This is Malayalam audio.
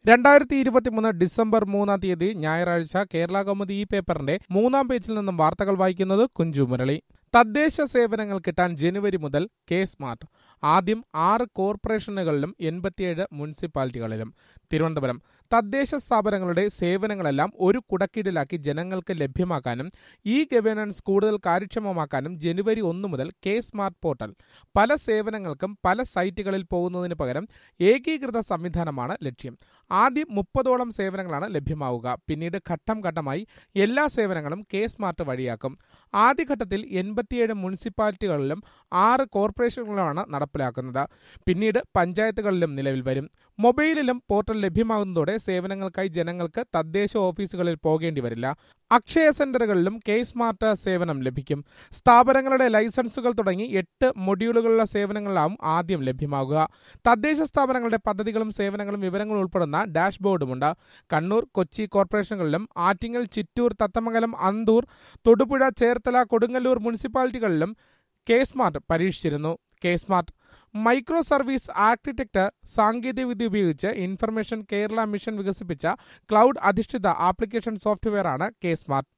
രണ്ടായിരത്തി ഇരുപത്തിമൂന്ന് ഡിസംബർ മൂന്നാം തീയതി ഞായറാഴ്ച കേരള കൗമുദി ഈ പേപ്പറിന്റെ മൂന്നാം പേജിൽ നിന്നും വാർത്തകൾ വായിക്കുന്നത് കുഞ്ചു മുരളി തദ്ദേശ സേവനങ്ങൾ കിട്ടാൻ ജനുവരി മുതൽ കെ സ്മാർട്ട് ആദ്യം ആറ് കോർപ്പറേഷനുകളിലും എൺപത്തിയേഴ് മുനിസിപ്പാലിറ്റികളിലും തിരുവനന്തപുരം തദ്ദേശ സ്ഥാപനങ്ങളുടെ സേവനങ്ങളെല്ലാം ഒരു കുടക്കീഴിലാക്കി ജനങ്ങൾക്ക് ലഭ്യമാക്കാനും ഇ ഗവേണൻസ് കൂടുതൽ കാര്യക്ഷമമാക്കാനും ജനുവരി ഒന്ന് മുതൽ കെ സ്മാർട്ട് പോർട്ടൽ പല സേവനങ്ങൾക്കും പല സൈറ്റുകളിൽ പോകുന്നതിന് പകരം ഏകീകൃത സംവിധാനമാണ് ലക്ഷ്യം ആദ്യം മുപ്പതോളം സേവനങ്ങളാണ് ലഭ്യമാവുക പിന്നീട് ഘട്ടം ഘട്ടമായി എല്ലാ സേവനങ്ങളും കെ സ്മാർട്ട് വഴിയാക്കും ആദ്യഘട്ടത്തിൽ എൺപത്തിയേഴ് മുനിസിപ്പാലിറ്റികളിലും ആറ് കോർപ്പറേഷനുകളിലുമാണ് നടപ്പിലാക്കുന്നത് പിന്നീട് പഞ്ചായത്തുകളിലും നിലവിൽ വരും മൊബൈലിലും പോർട്ടൽ ലഭ്യമാകുന്നതോടെ സേവനങ്ങൾക്കായി ജനങ്ങൾക്ക് തദ്ദേശ ഓഫീസുകളിൽ പോകേണ്ടി വരില്ല അക്ഷയ സെന്ററുകളിലും കെ സ്മാർട്ട് സേവനം ലഭിക്കും സ്ഥാപനങ്ങളുടെ ലൈസൻസുകൾ തുടങ്ങി എട്ട് മൊഡ്യൂളുകളുള്ള സേവനങ്ങളാവും ആദ്യം ലഭ്യമാകുക തദ്ദേശ സ്ഥാപനങ്ങളുടെ പദ്ധതികളും സേവനങ്ങളും വിവരങ്ങളും ഉൾപ്പെടുന്ന ഡാഷ്ബോർഡുമുണ്ട് കണ്ണൂർ കൊച്ചി കോർപ്പറേഷനുകളിലും ആറ്റിങ്ങൽ ചിറ്റൂർ തത്തമംഗലം അന്തൂർ തൊടുപുഴ ചേർത്തല കൊടുങ്ങല്ലൂർ മുനിസിപ്പാലിറ്റികളിലും കെ സ്മാർട്ട് പരീക്ഷിച്ചിരുന്നു K smart micro service architect സാങ്കേതികവിദ്യ ഉപയോഗിച്ച് ഇൻഫർമേഷൻ കേരള മിഷൻ വികസിപ്പിച്ച ക്ലൗഡ് അധിഷ്ഠിത ആപ്ലിക്കേഷൻ സോഫ്റ്റ്വെയറാണ് കെ സ്മാർട്ട്